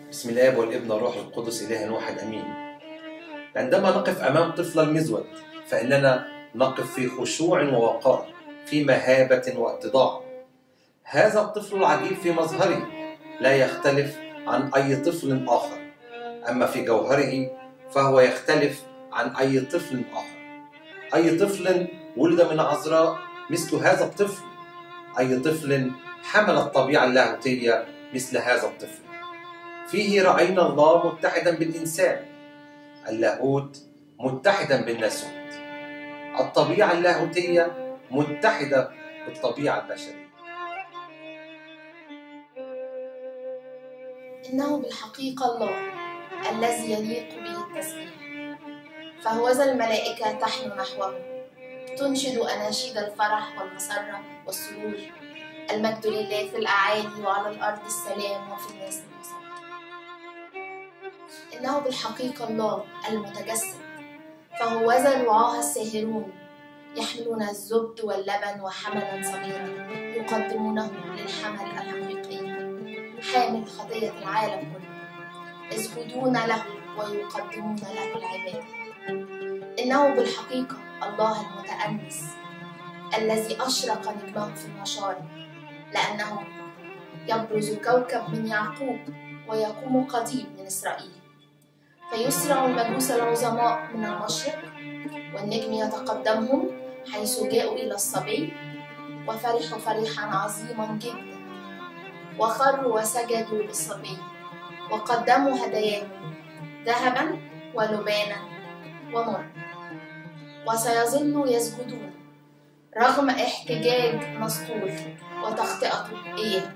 بسم الله والابن والروح القدس إله واحد أمين عندما نقف أمام طفل المزود فإننا نقف في خشوع ووقار في مهابة واتضاع هذا الطفل العجيب في مظهره لا يختلف عن أي طفل آخر أما في جوهره فهو يختلف عن أي طفل آخر أي طفل ولد من عذراء مثل هذا الطفل أي طفل حمل الطبيعة اللاهوتية مثل هذا الطفل فيه رأينا الله متحدا بالإنسان اللاهوت متحدا بالناسوت الطبيعة اللاهوتية متحدة بالطبيعة البشرية إنه بالحقيقة الله الذي يليق به التسبيح فهو ذا الملائكة تحن نحوه تنشد أناشيد الفرح والمسرة والسرور المجد لله في الأعالي وعلى الأرض السلام وفي الناس المسرة إنه بالحقيقة الله المتجسد فهو ذا الوعاة الساهرون يحملون الزبد واللبن وحملا صغيرا يقدمونه للحمل الحقيقي حامل خطية العالم كله يسجدون له ويقدمون له العبادة إنه بالحقيقة الله المتأنس الذي أشرق نجمه في المشارق لأنه يبرز كوكب من يعقوب ويقوم قضيب من إسرائيل فيسرع المجوس العظماء من المشرق والنجم يتقدمهم حيث جاءوا إلى الصبي وفرحوا فرحا عظيما جدا وخروا وسجدوا للصبي وقدموا هداياهم ذهبا ولبانا ومر وسيظلوا يسجدون رغم احتجاج مسطول وتخطئته إياه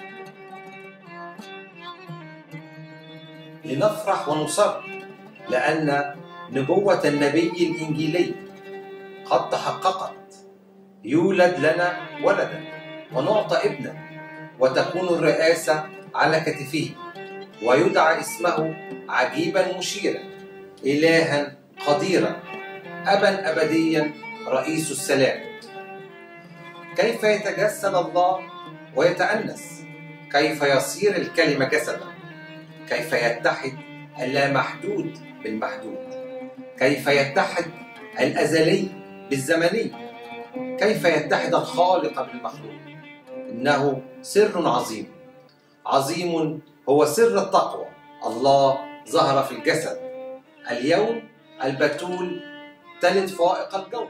لنفرح ونصر لأن نبوة النبي الإنجيلي قد تحققت يولد لنا ولدا ونعطى ابنا وتكون الرئاسة على كتفه ويدعى اسمه عجيبا مشيرا إلها قديرا أبا أبديا رئيس السلام كيف يتجسد الله ويتأنس كيف يصير الكلمة جسدا كيف يتحد اللامحدود بالمحدود كيف يتحد الأزلي بالزمني كيف يتحد الخالق بالمخلوق إنه سر عظيم عظيم هو سر التقوى الله ظهر في الجسد اليوم البتول تلد فائق الجوهر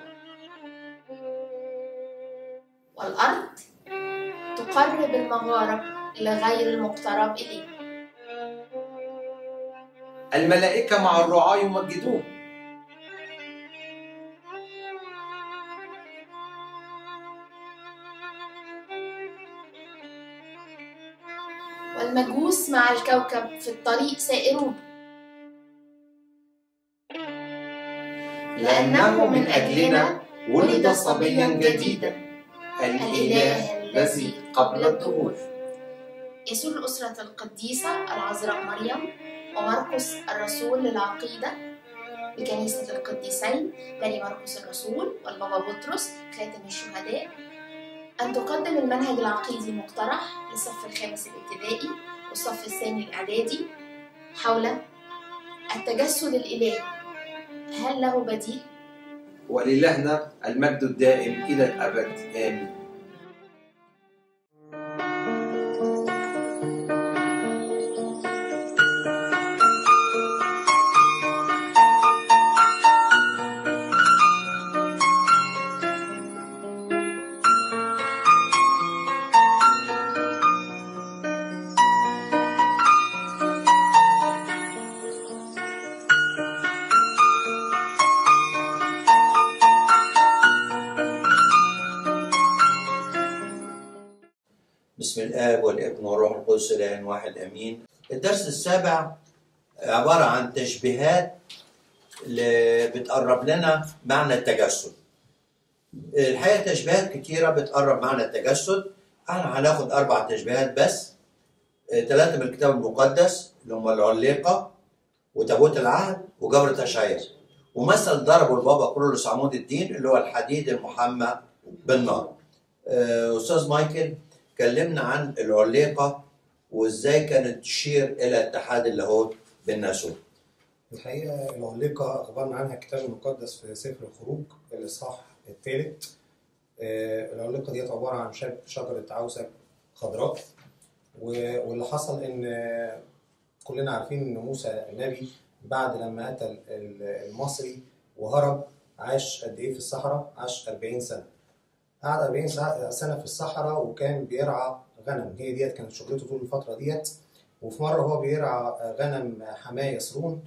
والأرض تقرب المغارب لغير المقترب إليه الملائكة مع الرعاة يمجدون والمجوس مع الكوكب في الطريق سائرون لأنه من أجلنا ولد صبيا جديدا الإله الذي قبل الدهور يسر أسرة القديسة العذراء مريم ومرقس الرسول للعقيدة بكنيسة القديسين ماري مرقس الرسول والبابا بطرس خاتم الشهداء أن تقدم المنهج العقيدي المقترح للصف الخامس الابتدائي والصف الثاني الإعدادي حول التجسد الإلهي هل له بديل؟ وللهنا المجد الدائم إلى الأبد آمين بسم الآب والابن والروح القدس الآن واحد أمين الدرس السابع عبارة عن تشبيهات اللي بتقرب لنا معنى التجسد الحقيقة تشبيهات كتيرة بتقرب معنى التجسد احنا هناخد أربع تشبيهات بس ثلاثة من الكتاب المقدس اللي هم العليقة وتابوت العهد وجبرة أشعياء ومثل ضربه البابا كرولوس عمود الدين اللي هو الحديد المحمى بالنار أستاذ مايكل كلمنا عن العليقة وازاي كانت تشير الى اتحاد اللاهوت بالناسوت الحقيقة العليقة أخبرنا عنها الكتاب المقدس في سفر الخروج الإصحاح الثالث آه، العليقة ديت عبارة عن شج- شجرة عوسة خضراء و- واللي حصل إن آه، كلنا عارفين إن موسى النبي بعد لما قتل ال- المصري وهرب عاش قد إيه في الصحراء؟ عاش 40 سنة. قعد 40 سا- سنة في الصحراء وكان بيرعى غنم هي ديت كانت شغلته طول الفترة ديت وفي مرة هو بيرعى غنم حماه يسرون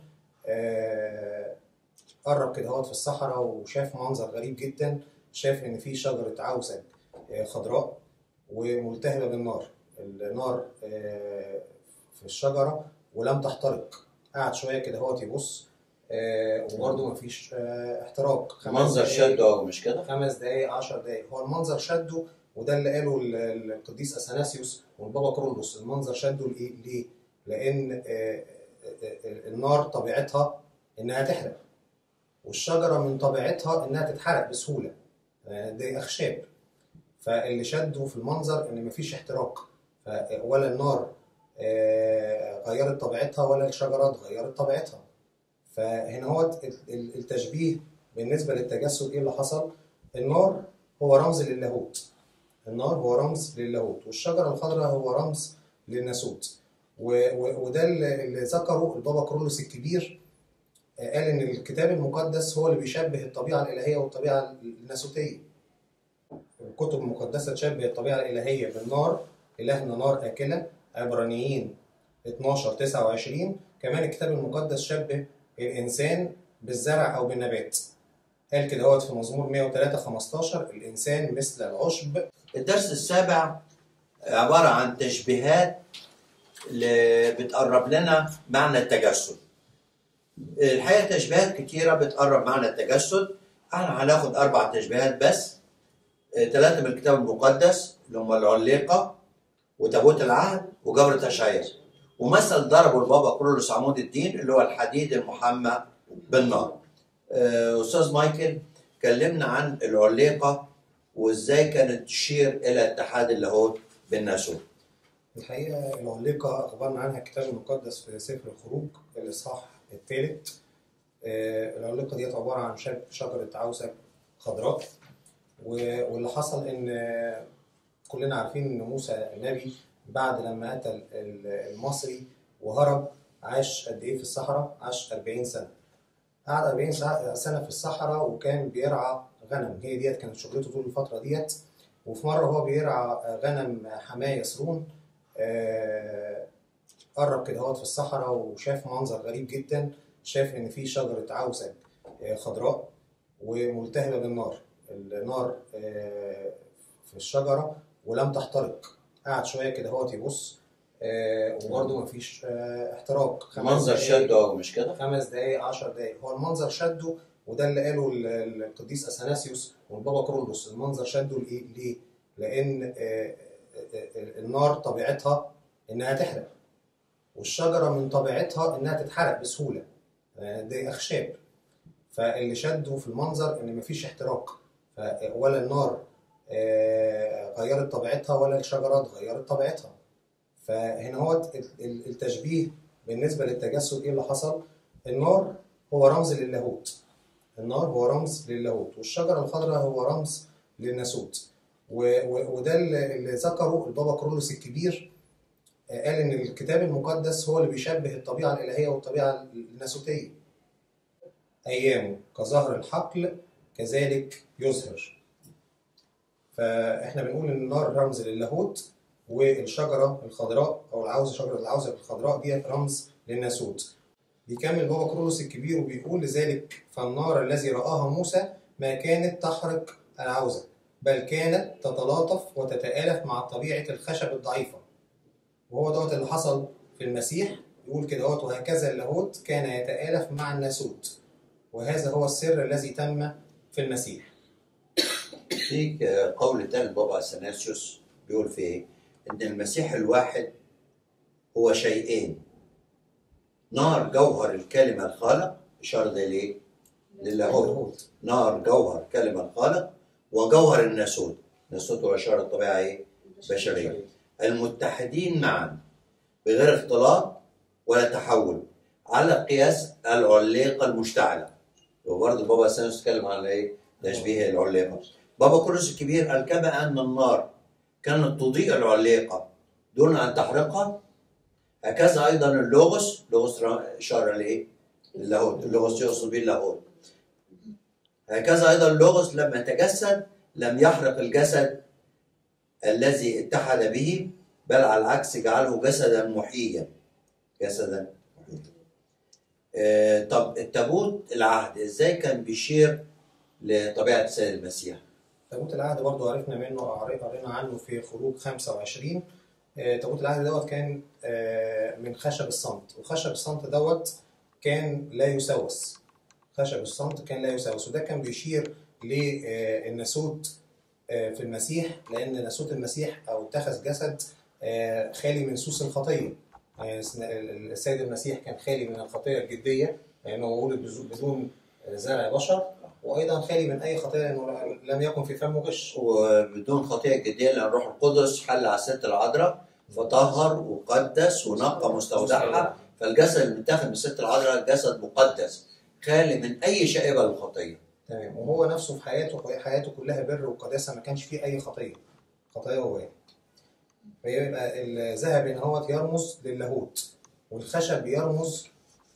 آه، قرب كده هوت في الصحراء وشاف منظر غريب جدا شاف ان في شجره عوسج آه، خضراء وملتهبه بالنار النار آه، في الشجره ولم تحترق قعد شويه كده هوت يبص آه، وبرده مفيش آه، احتراق خمس منظر دقايق- شده مش كده؟ خمس دقايق 10 دقايق هو المنظر شده وده اللي قاله ال- ال- القديس اثناسيوس والبابا كرولوس المنظر شده لإيه؟ ليه؟ لان آه، آه، آه، النار طبيعتها انها تحرق والشجره من طبيعتها انها تتحرق بسهوله آه، دي اخشاب فاللي شده في المنظر ان مفيش احتراق ف- ولا النار آه، غيرت طبيعتها ولا الشجرات غيرت طبيعتها فهنا هو التشبيه بالنسبه للتجسد ايه اللي حصل؟ النار هو رمز للاهوت النار هو رمز للاهوت والشجره الخضراء هو رمز للناسوت و- و- وده اللي اللي ذكره البابا كرولوس الكبير آه، قال ان الكتاب المقدس هو اللي بيشبه الطبيعه الالهيه والطبيعه الناسوتيه الكتب المقدسه تشبه الطبيعه الالهيه بالنار الهنا نار اكله عبرانيين 12 29 كمان الكتاب المقدس شبه الانسان بالزرع او بالنبات قال كده هوت في مزمور 103 15 الانسان مثل العشب الدرس السابع عبارة عن تشبيهات اللي بتقرب لنا معنى التجسد الحقيقة تشبيهات كتيرة بتقرب معنى التجسد احنا هناخد أربع تشبيهات بس ثلاثة من الكتاب المقدس اللي هم العليقة وتابوت العهد وجبرة أشعياء ومثل ضربه البابا كرولوس عمود الدين اللي هو الحديد المحمى بالنار آه، أستاذ مايكل كلمنا عن العليقة وازاي كانت تشير الى اتحاد اللاهوت بالناسوت الحقيقه العليقه اخبرنا عنها الكتاب المقدس في سفر الخروج الاصحاح الثالث آه، العليقه ديت عباره عن شج- شجره عوسة خضراء و- واللي حصل ان آه، كلنا عارفين ان موسى النبي بعد لما قتل ال- المصري وهرب عاش قد ايه في الصحراء؟ عاش 40 سنه. قعد 40 سا- سنه في الصحراء وكان بيرعى غنم هي ديت كانت شغلته طول الفتره ديت وفي مره هو بيرعى غنم حماه يسرون آه، قرب كده هوت في الصحراء وشاف منظر غريب جدا شاف ان في شجره عوسج آه، خضراء وملتهبه بالنار النار آه، في الشجره ولم تحترق قعد شويه كده هوت يبص آه، وبرده مفيش آه، احتراق خمس منظر دقايق- شده مش كده؟ خمس دقايق 10 دقايق هو المنظر شده وده اللي قاله ال- ال- القديس اثناسيوس والبابا كرولوس المنظر شده لإيه؟ ليه؟ لان آه، آه، آه، النار طبيعتها انها تحرق والشجره من طبيعتها انها تتحرق بسهوله آه، دي اخشاب فاللي شده في المنظر ان مفيش احتراق ف- ولا النار آه، غيرت طبيعتها ولا الشجرات غيرت طبيعتها فهنا هو التشبيه بالنسبه للتجسد ايه اللي حصل؟ النار هو رمز للاهوت النار هو رمز للاهوت والشجره الخضراء هو رمز للناسوت و- و- وده اللي اللي ذكره البابا كرولوس الكبير آه، قال ان الكتاب المقدس هو اللي بيشبه الطبيعه الالهيه والطبيعه الناسوتيه ايامه كظهر الحقل كذلك يظهر فاحنا بنقول ان النار رمز للاهوت والشجره الخضراء او العوزه شجره العوزه الخضراء ديت رمز للناسوت بيكمل بابا كرولوس الكبير وبيقول لذلك فالنار الذي رآها موسى ما كانت تحرق العوزة بل كانت تتلاطف وتتآلف مع طبيعة الخشب الضعيفة وهو دوت اللي حصل في المسيح يقول كده دوت وهكذا اللاهوت كان يتآلف مع الناسوت وهذا هو السر الذي تم في المسيح في قول تاني البابا اثناسيوس بيقول في ايه؟ ان المسيح الواحد هو شيئين نار جوهر الكلمه الخالق اشاره ده ليه؟ للاهوت اللاهوت نار جوهر كلمه الخالق وجوهر الناسوت الناسوت هو اشاره الطبيعه ايه؟ بشريه المتحدين معا بغير اختلاط ولا تحول على قياس العليقة المشتعلة وبرضه بابا سانوس اتكلم عن ايه؟ تشبيه العليقة بابا كورس الكبير قال كما أن النار كانت تضيء العليقة دون أن تحرقها هكذا أيضا اللغز لغز إشارة لإيه؟ اللاهوت اللغز يقصد به اللاهوت هكذا أيضا اللغز لما تجسد لم يحرق الجسد الذي اتحد به بل على العكس جعله جسدا محيا جسدا محيا آه، طب التابوت العهد ازاي كان بيشير لطبيعه السيد المسيح تابوت العهد برضو عرفنا منه قري- قرينا عنه في خروج 25 آه، تابوت العهد دوت كان آه، من خشب الصمت وخشب الصمت دوت كان لا يسوس خشب الصمت كان لا يسوس وده كان بيشير للناسوت آه، في المسيح لان ناسوت المسيح او اتخذ جسد آه، خالي من سوس الخطيه يعني السيد المسيح كان خالي من الخطيه الجديه لانه ولد بزو- بدون زرع بشر وايضا خالي من اي خطيه لانه لم يكن في فمه غش وبدون خطيئه جديه لان الروح القدس حل على الست العذراء فطهر وقدس ونقى مستودعها فالجسد اللي متاخد من الست العذراء جسد مقدس خالي من اي شائبه للخطيه تمام وهو نفسه في حياته حياته كلها بر وقداسه ما كانش فيه اي خطيه خطيه هوايه فيبقى الذهب ان هو يرمز للاهوت والخشب يرمز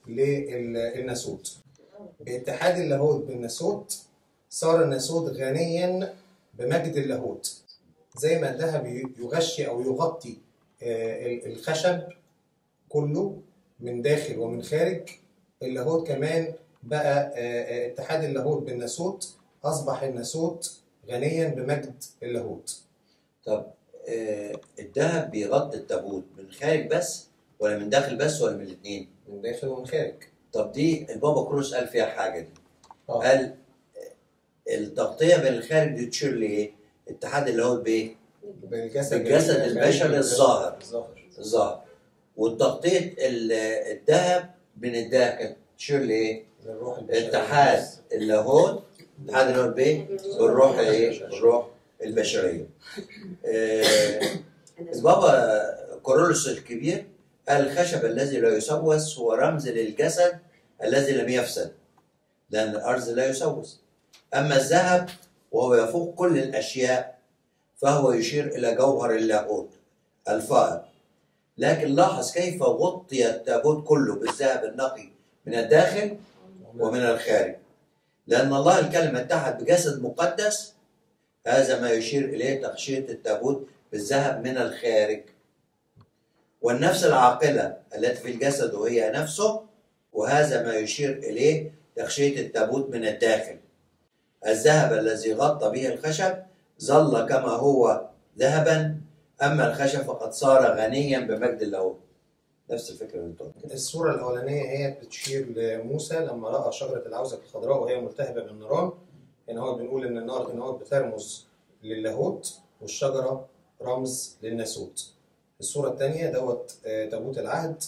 للناسوت باتحاد اللاهوت بالناسوت صار الناسوت غنيا بمجد اللاهوت زي ما الذهب يغشي او يغطي آه، الخشب كله من داخل ومن خارج اللاهوت كمان بقى آه، آه، اتحاد اللاهوت بالناسوت اصبح الناسوت غنيا بمجد اللاهوت طب آه، الذهب بيغطي التابوت من خارج بس ولا من داخل بس ولا من الاثنين؟ من داخل ومن خارج طب دي البابا كروس قال فيها حاجه دي آه. قال التغطيه بين الخارج دي تشير لايه؟ اتحاد اللي هو بايه؟ بالجسد بالجسد البشري الظاهر. الظاهر الظاهر والتغطيه ال- الذهب من الداخل تشير لايه؟ للروح البشري اتحاد اللاهوت اتحاد اللاهوت بايه؟ بالروح ايه؟ بالروح البشريه. آه، البابا كورولوس الكبير قال الخشب الذي لا يسوس هو رمز للجسد الذي لم يفسد لأن الأرض لا يسوس أما الذهب وهو يفوق كل الأشياء فهو يشير إلى جوهر اللاهوت الفائق لكن لاحظ كيف غطي التابوت كله بالذهب النقي من الداخل ومن الخارج لأن الله الكلمة اتحد بجسد مقدس هذا ما يشير إليه تغشية التابوت بالذهب من الخارج والنفس العاقلة التي في الجسد وهي نفسه وهذا ما يشير إليه تغشية التابوت من الداخل الذهب الذي غطى به الخشب ظل كما هو ذهبا أما الخشب فقد صار غنيا بمجد اللاهوت نفس الفكرة اللي انتوا قلتوها. الصورة الأولانية هي بتشير لموسى لما رأى شجرة العوزة الخضراء وهي ملتهبة بالنيران هنا هو بنقول إن النار هنا هو بترمز للاهوت والشجرة رمز للناسوت. الصورة الثانية دوت آه، تابوت العهد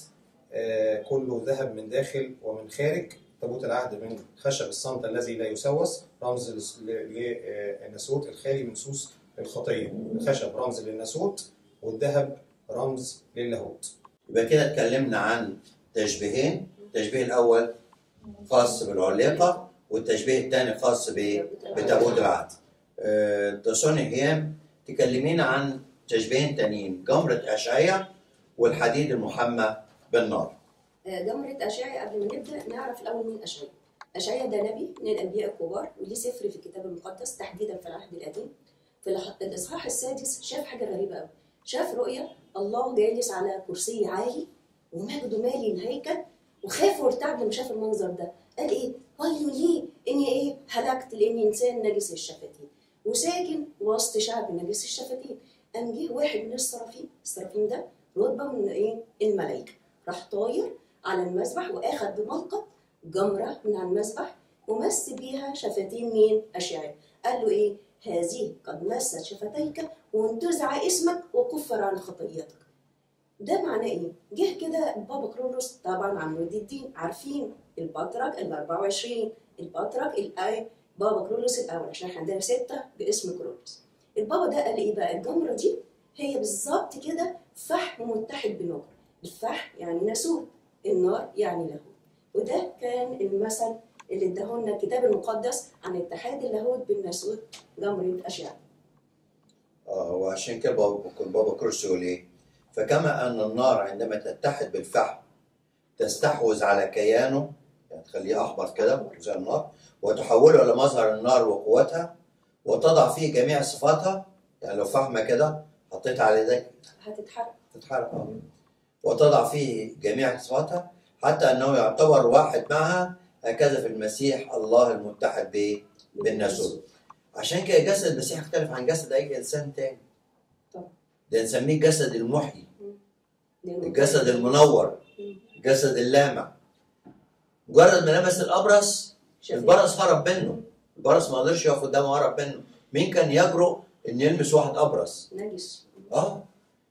آه، كله ذهب من داخل ومن خارج تابوت العهد من خشب الصمت الذي لا يسوس رمز للس- ل- للناسوت الخالي من سوس الخطية الخشب رمز للناسوت والذهب رمز للاهوت يبقى كده اتكلمنا عن تشبيهين التشبيه الأول خاص بالعليقة والتشبيه الثاني خاص ب- بتابوت العهد آه، تسوني هيام تكلمينا عن تشبيهين تانيين جمرة أشعية والحديد المحمى بالنار جمرة أشعيا قبل ما نبدأ نعرف الأول مين أشعيا. أشعيا ده نبي من الأنبياء الكبار وليه سفر في الكتاب المقدس تحديدا في العهد القديم. في الح- الإصحاح السادس شاف حاجة غريبة أوي. شاف رؤية الله جالس على كرسي عالي ومجده مالي الهيكل وخاف وارتعب لما شاف المنظر ده. قال إيه؟ ويل لي إني إيه؟ هلكت لإني إنسان نجس الشفتين وساكن وسط شعب نجس الشفتين. قام جه واحد من السرافين، السرافين ده رتبة من إيه؟ الملائكة. راح طاير على المذبح واخد بملقط جمره من على المذبح ومس بيها شفتين مين؟ اشعياء قال له ايه؟ هذه قد مست شفتيك وانتزع اسمك وكفر عن خطيتك. ده معناه ايه؟ جه كده بابا كرولوس طبعا عمود الدين عارفين البطرك ال 24 البطرك الاي بابا كرولوس الاول عشان احنا عندنا سته باسم كرولوس. البابا ده قال ايه بقى؟ الجمره دي هي بالظبط كده فحم متحد بنار. الفحم يعني ناسوت النار يعني لاهوت وده كان المثل اللي اداهولنا الكتاب المقدس عن اتحاد اللاهوت بالناسوت جمرة أشعة اه وعشان كده بابا بابا كرسي يقول ايه؟ فكما ان النار عندما تتحد بالفحم تستحوذ على كيانه يعني تخليه احمر كده زي النار وتحوله الى مظهر النار وقوتها وتضع فيه جميع صفاتها يعني لو فحمه كده حطيتها على ايديك هتتحرق تتحرق اه وتضع فيه جميع صفاتها حتى انه يعتبر واحد معها هكذا في المسيح الله المتحد بايه؟ بالناسوت عشان كده جسد المسيح يختلف عن جسد اي انسان تاني طبعا. ده نسميه الجسد المحيي لأنه الجسد المنور الجسد اللامع مجرد ما لمس الابرص شفاف. البرص هرب منه البرص ما قدرش يقف قدامه هرب منه مين كان يجرؤ ان يلمس واحد ابرص نجس اه,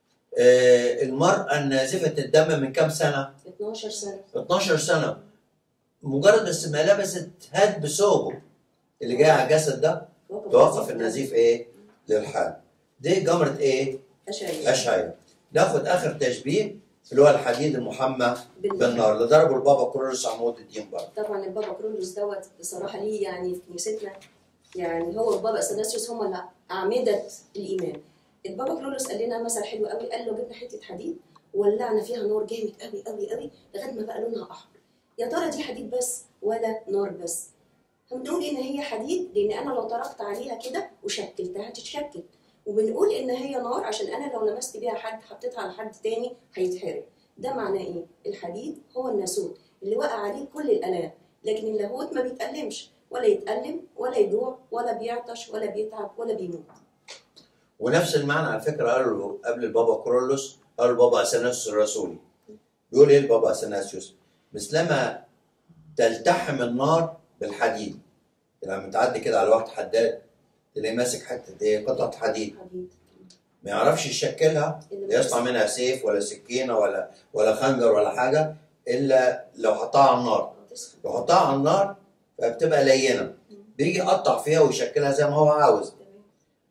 آه المرأة النازفة الدم من كام سنة؟ 12 سنة 12 سنة مجرد بس ما لبست هاد بثوبه اللي جاي على الجسد ده توقف النزيف ايه؟ للحال دي جمرة ايه؟ أشعية أشعية ناخد آخر تشبيه اللي هو الحديد المحمى بالنار بالنار اللي ضربه البابا كورولوس عمود الدين برضه طبعا البابا كرولوس دوت بصراحة ليه يعني في كنيستنا يعني هو والبابا اثناسيوس هم اللي أعمدة الإيمان البابا كرولوس قال لنا مثل حلو قوي قال له جبنا حتة حديد ولعنا فيها نار جامد قوي قوي قوي لغاية ما بقى لونها أحمر يا ترى دي حديد بس ولا نار بس هنقول ان هي حديد لان انا لو طرقت عليها كده وشكلتها هتتشكل وبنقول ان هي نار عشان انا لو لمست بيها حد حطيتها على حد تاني هيتحرق ده معناه ايه الحديد هو الناسوت اللي وقع عليه كل الالام لكن اللاهوت ما بيتألمش ولا يتألم ولا يجوع ولا بيعطش ولا بيتعب ولا بيموت ونفس المعنى على فكرة قالوا قبل البابا كورولوس قالوا البابا أثناسيوس الرسولي بيقول ايه البابا أثناسيوس مثلما تلتحم النار بالحديد لما تعدي كده على واحد حداد تلاقيه ماسك حتة ايه قطعة حديد حديد ما يعرفش يشكلها اللي لا يصنع منها سيف ولا سكينة ولا ولا خنجر ولا حاجة إلا لو حطها على النار تسخن. لو حطها على النار فبتبقى لينة بيجي يقطع فيها ويشكلها زي ما هو عاوز تمام.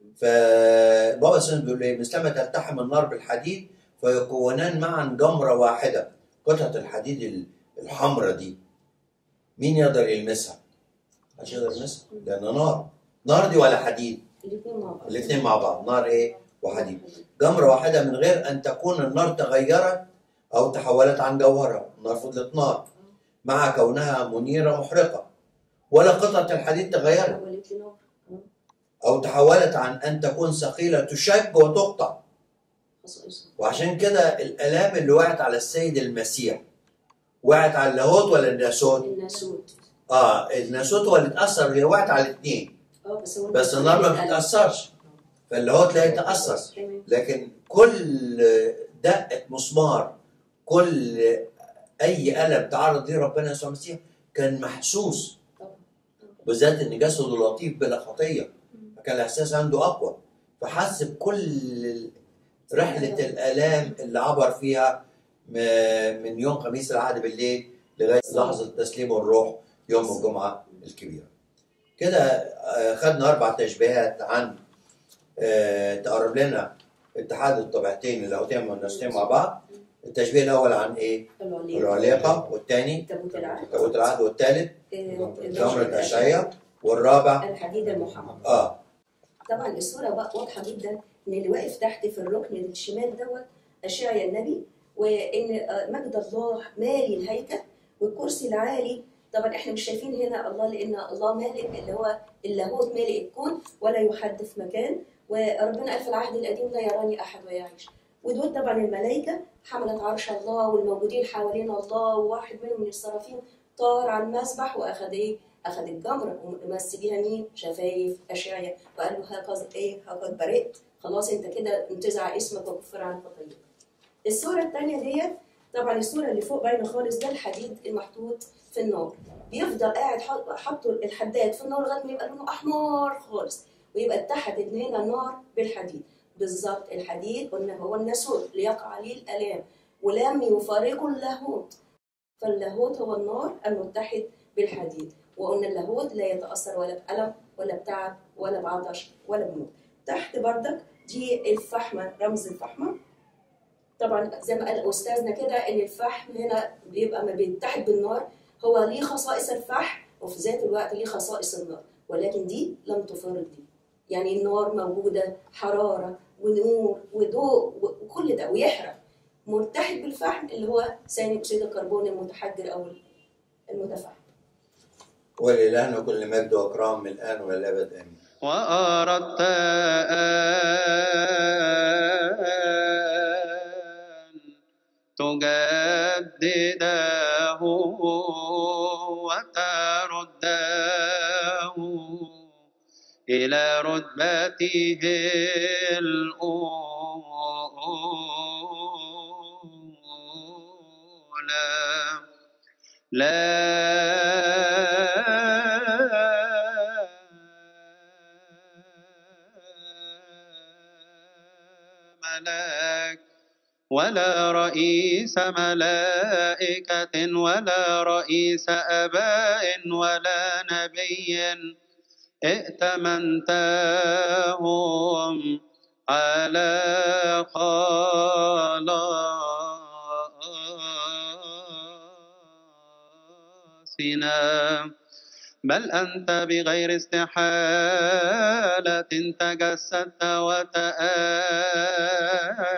فبابا سنة بيقول ايه مثلما تلتحم النار بالحديد فيكونان معا جمرة واحدة قطعة الحديد الحمراء دي مين يقدر يلمسها؟ محدش يقدر يلمسها لأن نار نار دي ولا حديد الاثنين مع بعض الاثنين مع بعض نار ايه وحديد جمرة واحدة من غير أن تكون النار تغيرت أو تحولت عن جوهرها النار فضلت نار مع كونها منيرة محرقة ولا قطعة الحديد تغيرت حولت لي نار أو تحولت عن أن تكون ثقيلة تشج وتقطع خصائصها وعشان كده الآلام اللي وقعت على السيد المسيح وقعت على اللاهوت ولا الناسوت؟ الناسوت اه الناسوت هو اللي اتأثر هي وقعت على الاثنين اه بس هو بس النار ما القلب. بتتأثرش فاللاهوت لا يتأثر تمام لكن كل دقة مسمار كل أي ألم تعرض ليه ربنا يسوع المسيح كان محسوس طبعا بالذات إن جسده لطيف بلا خطية فكان الإحساس عنده أقوى فحس بكل رحلة الآلام اللي عبر فيها م- من يوم خميس العهد بالليل لغاية لحظة تسليم الروح يوم الجمعة الكبيرة كده آه، خدنا أربع تشبيهات عن آه، تقرب لنا اتحاد الطبيعتين اللاهوتين والناسوتين مع بعض التشبيه الأول عن إيه؟ العليقة العليقة والثاني تابوت العهد تابوت العهد والثالث آه، جمرة أشعية والرابع الحديد المحمد آه طبعا الصورة بقى واضحة جدا ان اللي واقف تحت في الركن الشمال دوت أشعيا النبي وان آه، مجد الله مالي الهيكل والكرسي العالي طبعا احنا مش شايفين هنا الله لان الله مالك اللي هو اللاهوت مالئ الكون ولا يحد في مكان وربنا قال في العهد القديم لا يراني احد ويعيش ودول طبعا الملائكه حملت عرش الله والموجودين حوالين الله وواحد منهم من السرافين طار على المسبح واخذ ايه؟ اخذ الجمره ومس بيها مين؟ شفايف اشعيا وقال له هكذا ايه؟ هكذا برئت خلاص انت كده انتزع اسمك وكفر عن خطيتك. الصوره الثانيه ديت طبعا الصوره اللي فوق باينه خالص ده الحديد المحطوط في النار بيفضل قاعد حط- حاطه الحداد في النار لغايه ما يبقى لونه احمر خالص ويبقى اتحد ان هنا النار بالحديد بالظبط الحديد قلنا هو الناسوت ليقع عليه الالام ولم يفارقه اللاهوت فاللاهوت هو النار المتحد بالحديد وقلنا اللاهوت لا يتاثر ولا بالم ولا بتعب ولا بعطش ولا بموت تحت بردك دي الفحمه رمز الفحمه طبعا زي ما قال استاذنا كده ان الفحم هنا بيبقى ما بيتحد بالنار هو ليه خصائص الفحم وفي ذات الوقت ليه خصائص النار ولكن دي لم تفارق دي يعني النار موجوده حراره ونور وضوء وكل ده ويحرق ملتحد بالفحم اللي هو ثاني اكسيد الكربون المتحجر او المتفحم ولله كل مجد واكرام من الان والابد امين وأردت أن تجدده وترده إلى رتبته الأولى لا ملاك ولا رئيس ملائكة ولا رئيس أباء ولا نبي ائتمنتهم على خلاصنا بل أنت بغير استحالة تجسدت وتآلت